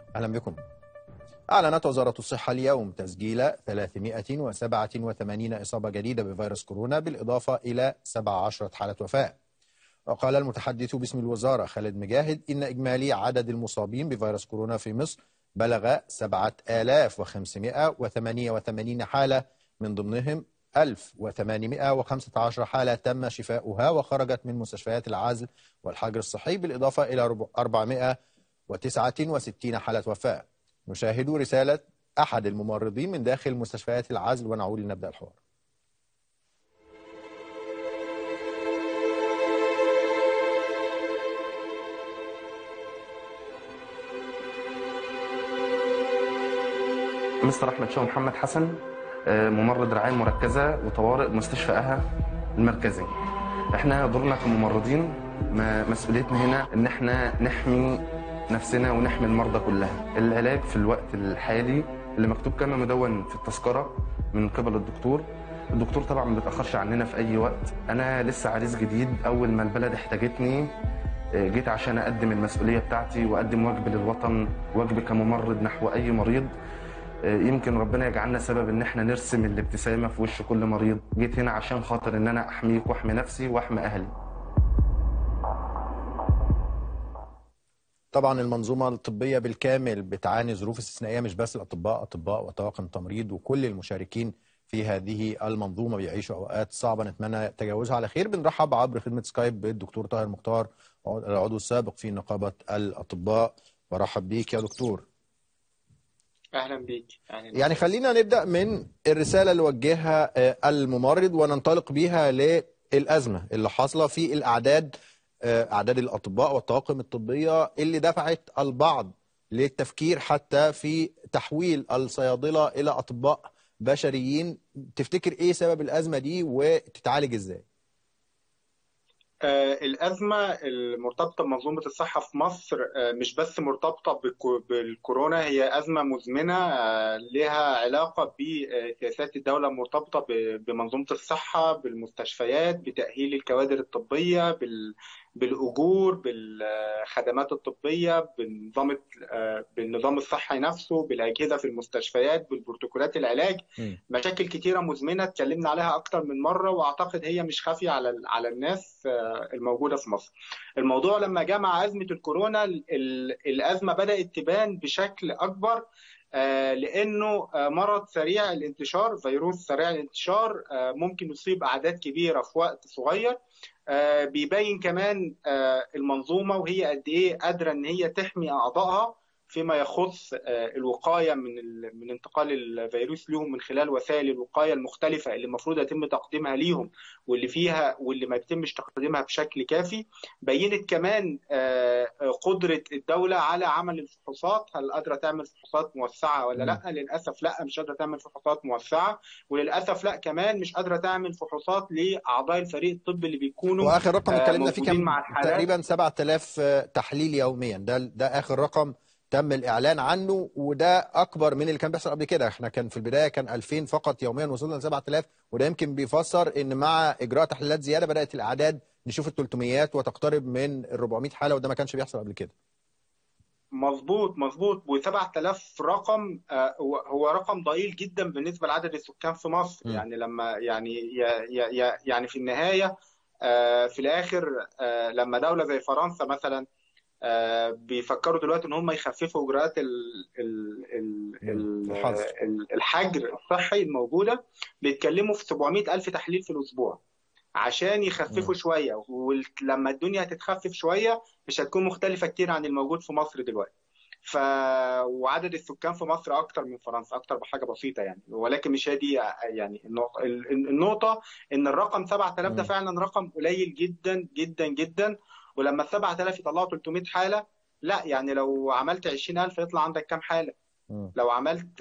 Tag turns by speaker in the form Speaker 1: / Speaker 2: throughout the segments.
Speaker 1: أهلا بكم أعلنت وزارة الصحة اليوم تسجيل 387 إصابة جديدة بفيروس كورونا بالإضافة إلى 17 حالة وفاة وقال المتحدث باسم الوزارة خالد مجاهد إن إجمالي عدد المصابين بفيروس كورونا في مصر بلغ 7588 حالة من ضمنهم 1815 حالة تم شفاؤها وخرجت من مستشفيات العزل والحجر الصحي بالإضافة إلى 469 حالة وفاة نشاهد رسالة أحد الممرضين من داخل مستشفيات العزل ونعود لنبدأ الحوار
Speaker 2: مستر احمد شو محمد حسن ممرض رعايه مركزه وطوارئ مستشفى اها المركزي احنا دورنا كممرضين مسؤوليتنا هنا ان احنا نحمي نفسنا ونحمي المرضى كلها العلاج في الوقت الحالي اللي مكتوب كما مدون في التذكره من قبل الدكتور الدكتور طبعا ما بيتاخرش عننا في اي وقت انا لسه عريس جديد اول ما البلد احتاجتني جيت عشان اقدم المسؤوليه بتاعتي واقدم واجبي للوطن واجبي كممرض نحو اي مريض يمكن ربنا يجعلنا سبب ان احنا نرسم الابتسامه في وش كل مريض جيت هنا عشان خاطر ان انا احميك واحمي نفسي واحمي اهلي
Speaker 1: طبعا المنظومة الطبية بالكامل بتعاني ظروف استثنائية مش بس الأطباء أطباء وطواقم تمريض وكل المشاركين في هذه المنظومة بيعيشوا أوقات صعبة نتمنى تجاوزها على خير بنرحب عبر خدمة سكايب بالدكتور طاهر مختار العضو السابق في نقابة الأطباء برحب بيك يا دكتور
Speaker 3: اهلا بيك
Speaker 1: أهلا يعني خلينا نبدا من الرساله اللي وجهها الممرض وننطلق بيها للازمه اللي حاصله في الاعداد اعداد الاطباء والطواقم الطبيه اللي دفعت البعض للتفكير حتى في تحويل الصيادله الى اطباء بشريين تفتكر ايه سبب الازمه دي وتتعالج ازاي
Speaker 3: آه الأزمة المرتبطة بمنظومة الصحة في مصر آه مش بس مرتبطة بالكورونا هي أزمة مزمنة آه لها علاقة بسياسات الدولة المرتبطة بمنظومة الصحة بالمستشفيات بتأهيل الكوادر الطبية بال بالاجور بالخدمات الطبيه بالنظام بالنظام الصحي نفسه بالاجهزه في المستشفيات بالبروتوكولات العلاج م. مشاكل كتيره مزمنه اتكلمنا عليها اكتر من مره واعتقد هي مش خافيه على على الناس الموجوده في مصر الموضوع لما جاء مع ازمه الكورونا الازمه بدات تبان بشكل اكبر لانه مرض سريع الانتشار فيروس سريع الانتشار ممكن يصيب اعداد كبيره في وقت صغير بيبين كمان المنظومه وهي قد ايه قادره ان هي تحمي اعضائها فيما يخص الوقايه من من انتقال الفيروس لهم من خلال وسائل الوقايه المختلفه اللي المفروض يتم تقديمها ليهم واللي فيها واللي ما يتمش تقديمها بشكل كافي بينت كمان قدره الدوله على عمل الفحوصات هل قادره تعمل فحوصات موسعه ولا لا للاسف لا مش قادره تعمل فحوصات موسعه وللاسف لا كمان مش قادره تعمل فحوصات لاعضاء الفريق الطبي اللي بيكونوا
Speaker 1: واخر رقم اتكلمنا فيه كان تقريبا 7000 تحليل يوميا ده ده اخر رقم تم الاعلان عنه وده اكبر من اللي كان بيحصل قبل كده احنا كان في البدايه كان 2000 فقط يوميا وصلنا ل 7000 وده يمكن بيفسر ان مع اجراء تحليلات زياده بدات الاعداد نشوف ال 300 وتقترب من ال 400 حاله وده ما كانش بيحصل قبل كده
Speaker 3: مظبوط مظبوط و7000 رقم هو رقم ضئيل جدا بالنسبه لعدد السكان في مصر م. يعني لما يعني يعني في النهايه في الاخر لما دوله زي فرنسا مثلا آه بيفكروا دلوقتي ان هم يخففوا اجراءات ال ال ال ال الحجر الصحي الموجوده بيتكلموا في 700 الف تحليل في الاسبوع عشان يخففوا م. شويه ولما الدنيا هتتخفف شويه مش هتكون مختلفه كتير عن الموجود في مصر دلوقتي ف وعدد السكان في مصر اكتر من فرنسا اكتر بحاجه بسيطه يعني ولكن مش هذه يعني النقطه النقطه ان الرقم 7000 ده فعلا رقم قليل جدا جدا جدا ولما ال 7000 يطلعوا 300 حاله لا يعني لو عملت 20000 يطلع عندك كام حاله؟ م. لو عملت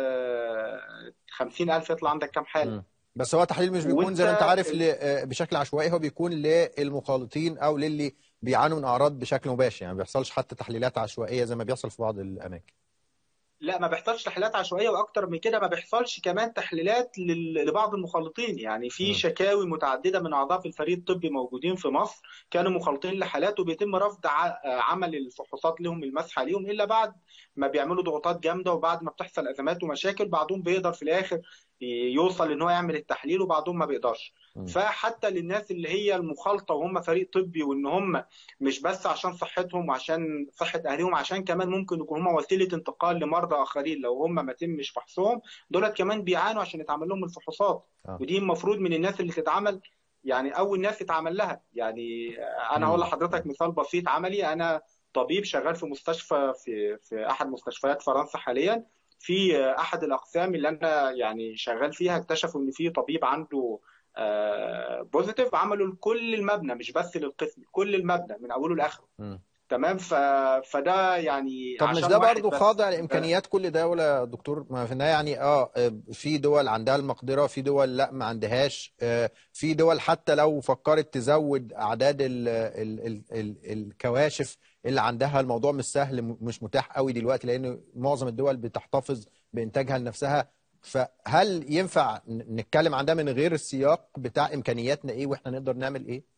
Speaker 3: 50000 يطلع عندك كام حاله؟ م.
Speaker 1: بس هو تحليل مش بيكون زي ما انت عارف بشكل عشوائي هو بيكون للمخالطين او للي بيعانوا من اعراض بشكل مباشر يعني ما بيحصلش حتى تحليلات عشوائيه زي ما بيحصل في بعض الاماكن.
Speaker 3: لا ما بيحصلش تحليلات عشوائيه واكتر من كده ما بيحصلش كمان تحليلات لل- لبعض المخالطين يعني في
Speaker 1: مم.
Speaker 3: شكاوي متعدده من اعضاء في الفريق الطبي موجودين في مصر كانوا مخالطين لحالات وبيتم رفض ع- عمل الفحوصات لهم المسح عليهم الا بعد ما بيعملوا ضغوطات جامده وبعد ما بتحصل ازمات ومشاكل بعضهم بيقدر في الاخر يوصل ان هو يعمل التحليل وبعضهم ما بيقدرش
Speaker 1: مم.
Speaker 3: فحتى للناس اللي هي المخالطه وهم فريق طبي وان هم مش بس عشان صحتهم وعشان صحه اهلهم عشان كمان ممكن يكون هم وسيله انتقال لمرضى اخرين لو هم ما تمش فحصهم دولت كمان بيعانوا عشان يتعمل لهم الفحوصات
Speaker 1: آه.
Speaker 3: ودي المفروض من الناس اللي تتعمل يعني اول ناس يتعمل لها يعني انا هقول لحضرتك مثال بسيط عملي انا طبيب شغال في مستشفى في في احد مستشفيات فرنسا حاليا في احد الاقسام اللي انا يعني شغال فيها اكتشفوا ان في طبيب عنده بوزيتيف عملوا لكل المبنى مش بس للقسم كل المبنى من اوله لاخره
Speaker 1: مم.
Speaker 3: تمام ف... فده يعني
Speaker 1: طب مش
Speaker 3: عشان
Speaker 1: ده
Speaker 3: واحد
Speaker 1: برضه
Speaker 3: بس.
Speaker 1: خاضع لامكانيات كل دوله يا دكتور ما في النهايه يعني اه في دول عندها المقدره في دول لا ما عندهاش آه، في دول حتى لو فكرت تزود اعداد ال ال ال ال الكواشف اللي عندها الموضوع مش سهل م- مش متاح قوي دلوقتي لان معظم الدول بتحتفظ بانتاجها لنفسها فهل ينفع ن- نتكلم عن ده من غير السياق بتاع امكانياتنا ايه واحنا نقدر نعمل ايه؟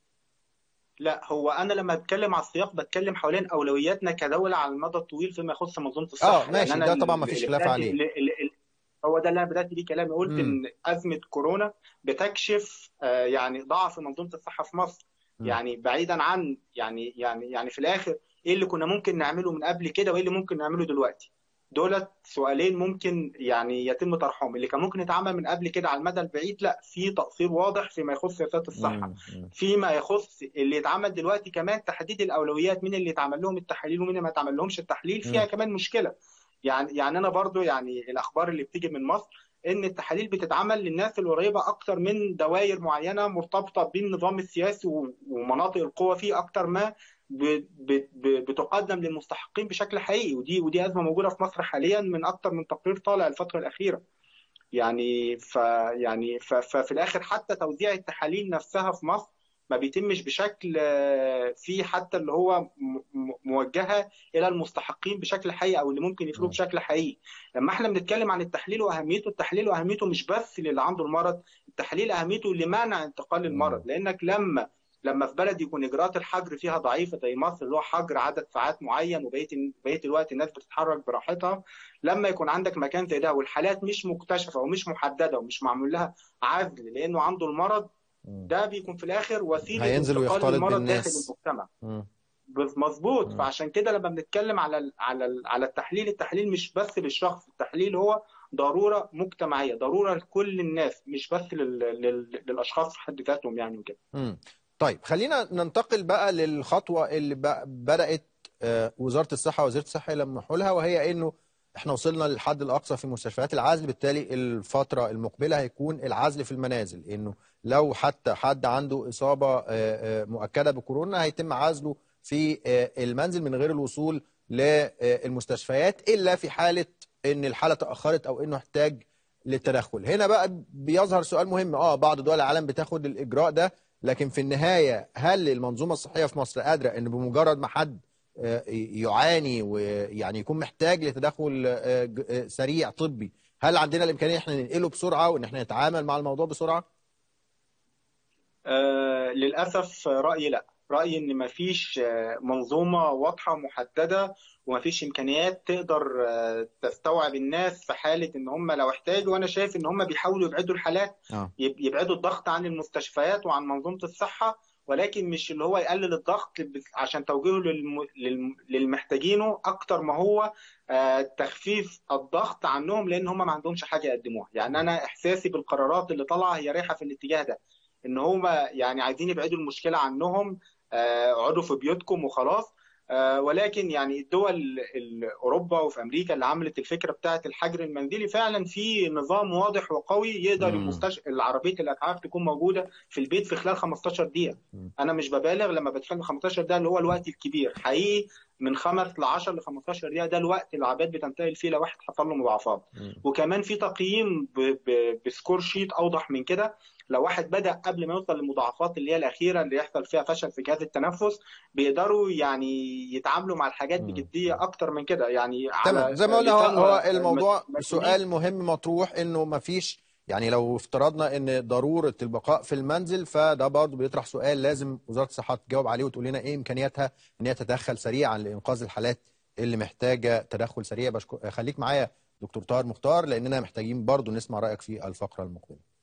Speaker 3: لا هو انا لما بتكلم على السياق بتكلم حوالين اولوياتنا كدوله على المدى الطويل فيما يخص منظومه الصحه
Speaker 1: اه ماشي
Speaker 3: يعني
Speaker 1: ده
Speaker 3: أنا
Speaker 1: طبعا ما
Speaker 3: ال-
Speaker 1: فيش
Speaker 3: ال-
Speaker 1: خلاف
Speaker 3: ال-
Speaker 1: عليه
Speaker 3: ال- ال- ال- هو ده اللي انا بدات بيه كلامي قلت
Speaker 1: مم.
Speaker 3: ان ازمه كورونا بتكشف آه، يعني ضعف منظومه الصحه في مصر
Speaker 1: مم.
Speaker 3: يعني بعيدا عن يعني يعني يعني في الاخر ايه اللي كنا ممكن نعمله من قبل كده وايه اللي ممكن نعمله دلوقتي دولت سؤالين ممكن يعني يتم طرحهم اللي كان ممكن يتعمل من قبل كده على المدى البعيد لا في تقصير واضح فيما يخص سياسات الصحه
Speaker 1: مم. مم.
Speaker 3: فيما يخص اللي يتعمل دلوقتي كمان تحديد الاولويات مين اللي يتعمل لهم التحاليل ومين اللي ما يتعمل لهمش التحليل فيها
Speaker 1: مم.
Speaker 3: كمان مشكله يعني يعني انا برضو يعني الاخبار اللي بتيجي من مصر ان التحاليل بتتعمل للناس القريبه اكتر من دوائر معينه مرتبطه بالنظام السياسي و- ومناطق القوه فيه اكتر ما ب- ب- ب- بتقدم للمستحقين بشكل حقيقي ودي ودي ازمه موجوده في مصر حاليا من اكتر من تقرير طالع الفتره الاخيره يعني ف يعني ف ففي الاخر حتى توزيع التحاليل نفسها في مصر ما بيتمش بشكل آه، فيه حتى اللي هو م- م- موجهه الى المستحقين بشكل حقيقي او اللي ممكن يفيدوا
Speaker 1: مم.
Speaker 3: بشكل حقيقي لما احنا بنتكلم عن التحليل واهميته التحليل واهميته مش بس للي عنده المرض التحليل اهميته لمنع انتقال المرض لانك لما لما في بلد يكون اجراءات الحجر فيها ضعيفه زي مصر اللي هو حجر عدد ساعات معين وبقيه بقيه الوقت الناس بتتحرك براحتها لما يكون عندك مكان زي ده والحالات مش مكتشفه ومش محدده ومش معمول لها عزل لانه عنده المرض
Speaker 1: مم.
Speaker 3: ده بيكون في الاخر وسيله
Speaker 1: هينزل
Speaker 3: انتقال
Speaker 1: ويختلط
Speaker 3: المرض
Speaker 1: بالناس.
Speaker 3: داخل المجتمع
Speaker 1: مم.
Speaker 3: بس- مظبوط
Speaker 1: مم.
Speaker 3: فعشان كده لما بنتكلم على ال على ال على التحليل التحليل مش بس للشخص التحليل هو ضروره مجتمعيه ضروره لكل الناس مش بس لل لل للاشخاص في حد ذاتهم يعني وكده
Speaker 1: مم. طيب خلينا ننتقل بقى للخطوة اللي بق- بدأت آه، وزارة الصحة وزيرة الصحة يلمحوا لها وهي إنه إحنا وصلنا للحد الأقصى في مستشفيات العزل بالتالي الفترة المقبلة هيكون العزل في المنازل إنه لو حتى حد عنده إصابة آه، آه، مؤكدة بكورونا هيتم عزله في آه، المنزل من غير الوصول للمستشفيات إلا في حالة إن الحالة تأخرت أو إنه احتاج للتدخل هنا بقى بيظهر سؤال مهم اه بعض دول العالم بتاخد الإجراء ده لكن في النهاية هل المنظومة الصحية في مصر قادرة ان بمجرد ما حد آه، يعاني ويعني يكون محتاج لتدخل آه، ج- آه، سريع طبي هل عندنا الامكانيه احنا ننقله بسرعه وان احنا نتعامل مع الموضوع بسرعه؟
Speaker 3: آه للاسف رايي لا رايي ان مفيش آه، منظومه واضحه ومحدده ومفيش امكانيات تقدر آه، تستوعب الناس في حاله ان هم لو احتاجوا وانا شايف ان هم بيحاولوا يبعدوا الحالات
Speaker 1: اه
Speaker 3: يب- يبعدوا الضغط عن المستشفيات وعن منظومه الصحه ولكن مش اللي هو يقلل الضغط بس- عشان توجيهه للم- للم- للمحتاجينه اكتر ما هو آه، تخفيف الضغط عنهم لان هم ما عندهمش حاجه يقدموها يعني انا احساسي بالقرارات اللي طالعه هي رايحه في الاتجاه ده ان هم يعني عايزين يبعدوا المشكله عنهم آه، اقعدوا في بيوتكم وخلاص آه، ولكن يعني الدول ال- اوروبا وفي امريكا اللي عملت الفكره بتاعه الحجر المنزلي فعلا في نظام واضح وقوي يقدر
Speaker 1: مم.
Speaker 3: المستشفى العربيه الاسعاف تكون موجوده في البيت في خلال 15 دقيقه
Speaker 1: مم.
Speaker 3: انا مش ببالغ لما بتكلم 15 دقيقه اللي هو الوقت الكبير حقيقي من خمس ل 10 ل 15 دقيقه ده الوقت اللي العمليات بتنتقل فيه لو واحد حصل له مضاعفات وكمان في تقييم ب- ب- بسكور شيت اوضح من كده لو واحد بدا قبل ما يوصل للمضاعفات اللي هي الاخيره اللي يحصل فيها فشل في جهاز التنفس بيقدروا يعني يتعاملوا مع الحاجات
Speaker 1: مم.
Speaker 3: بجديه اكتر من كده يعني
Speaker 1: تمام
Speaker 3: على
Speaker 1: زي ما قلنا هو,
Speaker 3: لسان
Speaker 1: هو الموضوع
Speaker 3: مسؤولين
Speaker 1: سؤال مهم مطروح انه ما فيش يعني لو افترضنا ان ضروره البقاء في المنزل فده برضه بيطرح سؤال لازم وزاره الصحه تجاوب عليه وتقول لنا ايه امكانياتها ان هي تتدخل سريعا لانقاذ الحالات اللي محتاجه تدخل سريع بشكر خليك معايا دكتور طاهر مختار لاننا محتاجين برضه نسمع رايك في الفقره المقبله